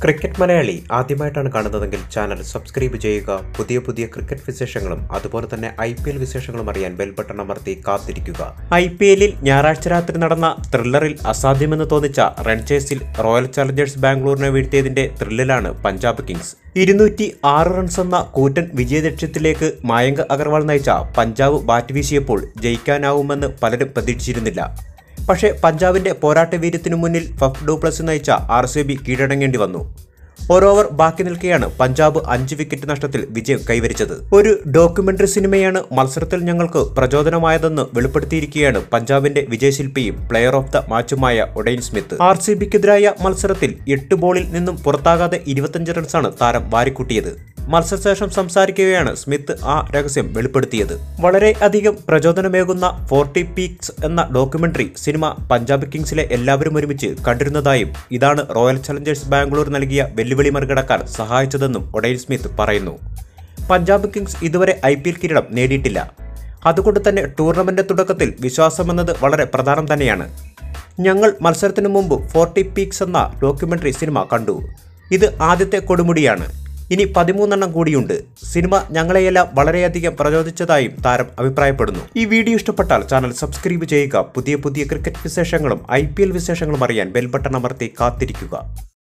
cricket Malayali ആദ്യമായിട്ടാണ് കാണുന്നതെങ്കിൽ channel subscribe ചെയ്യുക പുതിയ പുതിയ ക്രിക്കറ്റ് വിശേഷങ്ങളും അതുപോലെ തന്നെ ഐ പി എൽ വിശേഷങ്ങളും അറിയാൻ ബെൽ ബട്ടൺ അമർത്തി കാത്തിരിക്കുക ഐ പി എല്ലിൽ ഞായറാഴ്ച രാത്രി നടന്ന ത്രില്ലറിൽ അസാധ്യമെന്ന് തോന്നിച്ച റൺ ചേസിൽ റോയൽ ചലഞ്ചേഴ്സ് ബാംഗ്ലൂരിനെ വീഴ്ത്തിയതിന്റെ ത്രില്ലിലാണ് പഞ്ചാബ് കിങ്സ് ഇരുന്നൂറ്റി ആറ് റൺസ് എന്ന കൂറ്റൻ വിജയലക്ഷ്യത്തിലേക്ക് മായങ്ക് അഗർവാൾ നയിച്ച പഞ്ചാബ് ബാറ്റ് വീശിയപ്പോൾ ജയിക്കാനാവുമെന്ന് പലരും പ്രതീക്ഷിച്ചിരുന്നില്ല പക്ഷേ പഞ്ചാബിന്റെ പോരാട്ട വീര്യത്തിനു മുന്നിൽ ഫഫ് ഡൂപ്ലസ് നയിച്ച ആർ സി ബി കീഴടങ്ങേണ്ടി വന്നു ഒരു ഓവർ ബാക്കി നിൽക്കെയാണ് പഞ്ചാബ് അഞ്ച് വിക്കറ്റ് നഷ്ടത്തിൽ വിജയം കൈവരിച്ചത് ഒരു ഡോക്യുമെന്ററി സിനിമയാണ് മത്സരത്തിൽ ഞങ്ങൾക്ക് പ്രചോദനമായതെന്ന് വെളിപ്പെടുത്തിയിരിക്കുകയാണ് പഞ്ചാബിന്റെ വിജയശില്പിയും പ്ലെയർ ഓഫ് ദ മാച്ചുമായ ഒഡൈൻ സ്മിത്ത് ആർ സി ബിക്കെതിരായ മത്സരത്തിൽ എട്ട് ബോളിൽ നിന്നും പുറത്താകാതെ ഇരുപത്തഞ്ച് റൺസാണ് താരം വാരിക്കൂട്ടിയത് മത്സരശേഷം സംസാരിക്കുകയാണ് സ്മിത്ത് ആ രഹസ്യം വെളിപ്പെടുത്തിയത് വളരെ അധികം പ്രചോദനമേകുന്ന ഫോർട്ടി പീക്സ് എന്ന ഡോക്യുമെന്ററി സിനിമ പഞ്ചാബ് കിങ്സിലെ എല്ലാവരും ഒരുമിച്ച് കണ്ടിരുന്നതായും ഇതാണ് റോയൽ ചലഞ്ചേഴ്സ് ബാംഗ്ലൂർ നൽകിയ വെല്ലുവിളി മറികടക്കാൻ സഹായിച്ചതെന്നും ഒഡൈൽ സ്മിത്ത് പറയുന്നു പഞ്ചാബ് കിങ്സ് ഇതുവരെ ഐ പി എൽ കിരീടം നേടിയിട്ടില്ല അതുകൊണ്ട് തന്നെ ടൂർണമെന്റ് തുടക്കത്തിൽ വിശ്വാസമെന്നത് വളരെ പ്രധാനം തന്നെയാണ് ഞങ്ങൾ മത്സരത്തിനു മുമ്പ് ഫോർട്ടി പീക്സ് എന്ന ഡോക്യുമെന്ററി സിനിമ കണ്ടു ഇത് ആദ്യത്തെ കൊടുമുടിയാണ് ഇനി പതിമൂന്നെണ്ണം കൂടിയുണ്ട് സിനിമ ഞങ്ങളെയെല്ലാം വളരെയധികം പ്രചോദിച്ചതായും താരം അഭിപ്രായപ്പെടുന്നു ഈ വീഡിയോ ഇഷ്ടപ്പെട്ടാൽ ചാനൽ സബ്സ്ക്രൈബ് ചെയ്യുക പുതിയ പുതിയ ക്രിക്കറ്റ് വിശേഷങ്ങളും ഐ വിശേഷങ്ങളും അറിയാൻ ബെൽ ബട്ടൺ അമർത്തി കാത്തിരിക്കുക